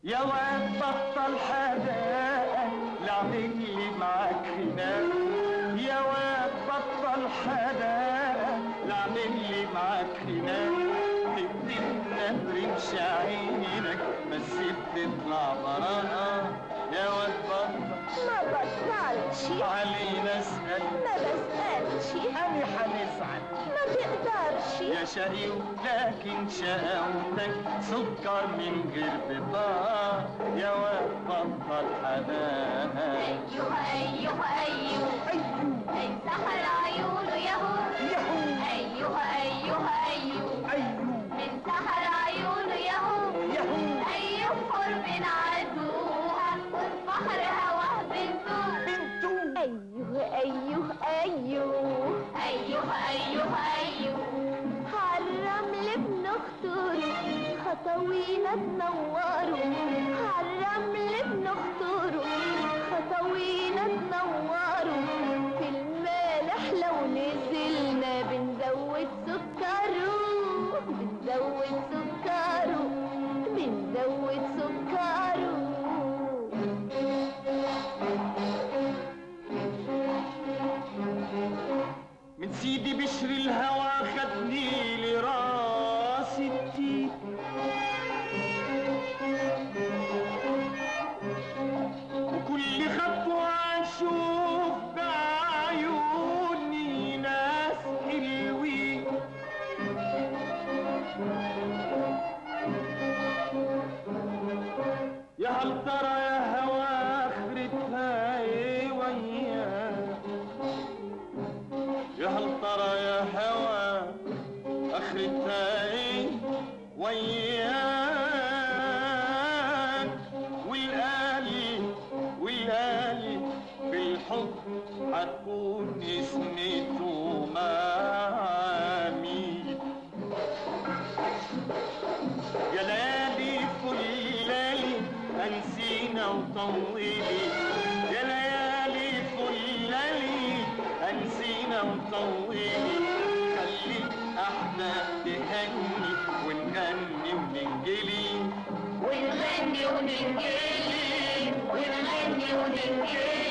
يا واد بطل حداقة لعبن لي معاك خناق يا واد بطل حداقة لعبن لي معاك خناق تبدي النهر مش عينك بس بتطلع براءة يا واد بطل ما بطلش علينا اسأل ما بسألش أنا حنزعل ما تقدرش يا شقي لكن شقاوتك سكر من غير بطاقة يا واد بطل حداقة أيوه أيوه أيوه أي سحر عيونه يهو أيوه أيوه أيوه من سحر عيونه يهو أيوه حرب عدوها والبحر هواه بنتو أيوه أيوه أيوه أيوه أيوه أيوه عالرمل بنخطره خطوينا تنوروا عالرمل بنخطره خطوينا تنوروا في المالح لو نزلنا بنزود سكره بنزود سكره بنزود سكره من سيدي بشر الهوى خدني لراس التيت وكل خطوة أشوف بعيوني ناس حلوين يا هل ترى يا هوى آخرتها إيه وياك يا هل ترى يا هوى اخرتها ايه وياك والآلي والآلي بالحب هتكون اسمته معاميد يا ليالي كل ليالي انسينا وطولي يا ليالي كل ليالي انسينا وطولي خلي احنا تهني ونغني وننجلي ونغني وننجلي ونغني وننجلي